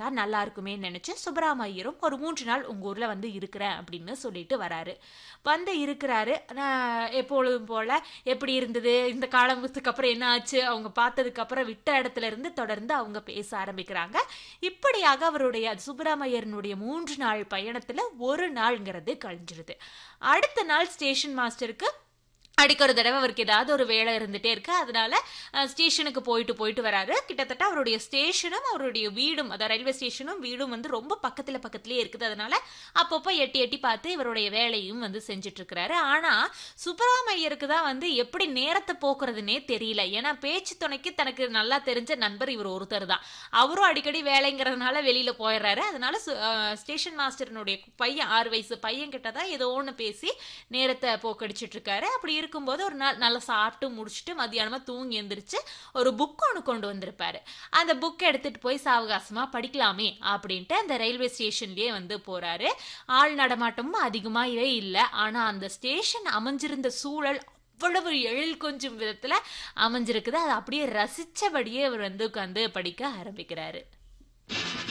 வந்தா நல்லா இருக்குமே நினைச்சு சுப்பராமையரும் ஒரு மூன்று நாள் உங்க ஊர்ல வந்து இருக்கிறேன் அப்படின்னு சொல்லிட்டு வராரு வந்து இருக்கிறாரு நான் எப்பொழுதும் போல எப்படி இருந்தது இந்த காலத்துக்கு அப்புறம் என்ன ஆச்சு அவங்க பார்த்ததுக்கு அப்புறம் விட்ட இடத்துல இருந்து தொடர்ந்து அவங்க பேச ஆரம்பிக்கிறாங்க இப்படியாக அவருடைய சுப்பராமையரனுடைய மூன்று நாள் பயணத்துல ஒரு நாள்ங்கிறது கழிஞ்சிருது அடுத்த நாள் ஸ்டேஷன் மாஸ்டருக்கு அடிக்க ஒரு தடவை அவருக்கு ஏதாவது ஒரு வேலை இருந்துட்டே இருக்கு அதனால அஹ், ஸ்டேஷனுக்கு போயிட்டு போயிட்டு வராரு கிட்டத்தட்ட அவருடைய ஸ்டேஷனும் அவருடைய வீடும் அதாவது ரயில்வே ஸ்டேஷனும் வீடும் வந்து ரொம்ப பக்கத்துல பக்கத்துலயே இருக்குது அதனால அப்பப்போ எட்டி எட்டி பார்த்து இவருடைய வேலையும் வந்து செஞ்சுட்டு இருக்கிறாரு ஆனா சுப்பராமையருக்கு தான் வந்து எப்படி நேரத்தை போக்குறதுனே தெரியல ஏன்னா பேச்சு துணைக்கு தனக்கு நல்லா தெரிஞ்ச நண்பர் இவர் ஒருத்தர் தான் அவரும் அடிக்கடி வேலைங்கிறதுனால வெளியில போயிடுறாரு அதனால சு- அஹ், ஸ்டேஷன் மாஸ்டர்னுடைய பையன் ஆறு வயசு பையன் கிட்ட தான் ஏதோ ஒன்று பேசி நேரத்தை போக்கடிச்சிட்டு இருக்காரு அப்படி இருக்கும்போது ஒரு நாள் நல்லா சாப்பிட்டு முடிச்சுட்டு மத்தியானமா தூங்கி எந்திரிச்சு ஒரு புக் ஒன்று கொண்டு வந்திருப்பாரு அந்த புக் எடுத்துட்டு போய் சாவகாசமா படிக்கலாமே அப்படின்ட்டு அந்த ரயில்வே ஸ்டேஷன்லயே வந்து போறாரு ஆள் நடமாட்டமும் அதிகமாகவே இல்லை ஆனா அந்த ஸ்டேஷன் அமைஞ்சிருந்த சூழல் அவ்வளவு எழில் கொஞ்சம் விதத்துல அமைஞ்சிருக்குது அதை அப்படியே ரசிச்சபடியே அவர் வந்து உட்காந்து படிக்க ஆரம்பிக்கிறாரு